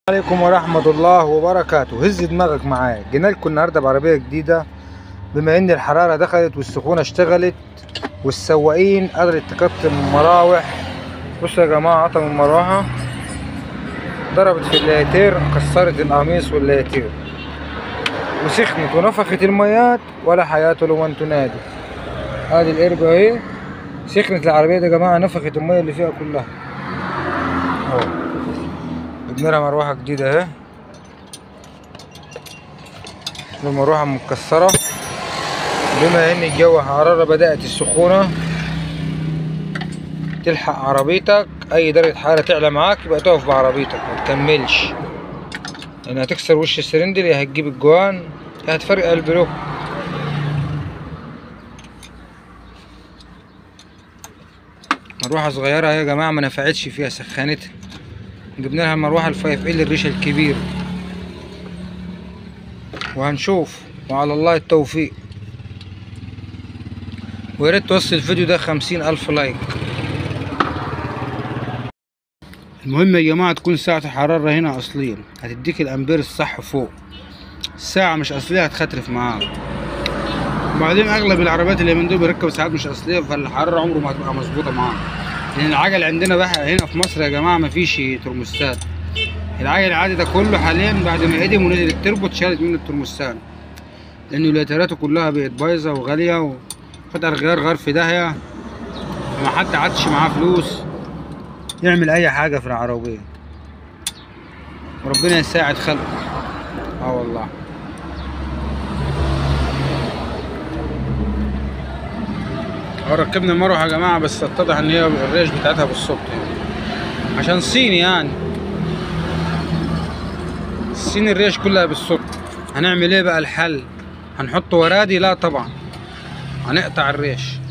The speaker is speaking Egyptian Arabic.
عليكم ورحمة الله وبركاته هز دماغك معايا جينا لكم النهارده بعربية جديدة بما ان الحرارة دخلت والسخونة اشتغلت والسواقين قدرت تكتم المراوح بصوا يا جماعة قطم المروحة ضربت في الليتير كسرت القميص والليتير وسخنت ونفخت الميات ولا حياة لمن تنادي ادي القربة اهي سخنت العربية دي يا جماعة نفخت المية اللي فيها كلها اهو جبنا لها مروحة جديدة اهي المروحة مكسرة بما ان الجو حرارة بدأت السخونة تلحق عربيتك اي درجة حرارة تعلى معاك يبقى تقف بعربيتك ما تكملش لان هتكسر وش السرندل يا هتجيب الجوان يا هتفرق البلوك مروحة صغيرة اهي يا جماعة ما نفعتش فيها سخنتها جبنا لها المروحة الفايف ال الريشة الكبير وهنشوف وعلى الله التوفيق ويا ريت توصل الفيديو ده خمسين ألف لايك المهم يا جماعة تكون ساعة الحرارة هنا أصلية هتديك الأمبير الصح فوق الساعة مش أصلية هتختلف معاك وبعدين أغلب العربيات اللي من دول بيركبوا ساعات مش أصلية فالحرارة عمره ما هتبقى مظبوطة معاك لأن العجل عندنا بقى هنا في مصر يا جماعة مفيش ترموستات العجل العادي ده كله حاليا بعد ما قدم ونزل التربو اتشالت منه الترموستات لأن الولايتراته كلها بقت بايظة وغالية وقطع الغيار غار في داهية وما حد عادش معاه فلوس يعمل أي حاجة في العربية وربنا يساعد خلقه اه والله اه ركبنا المروحة يا جماعة بس اتضح ان هي الريش بتاعتها بالصوت يعني عشان صيني يعني الصيني الريش كلها بالصوت هنعمل ايه بقى الحل هنحط ورادي لا طبعا هنقطع الريش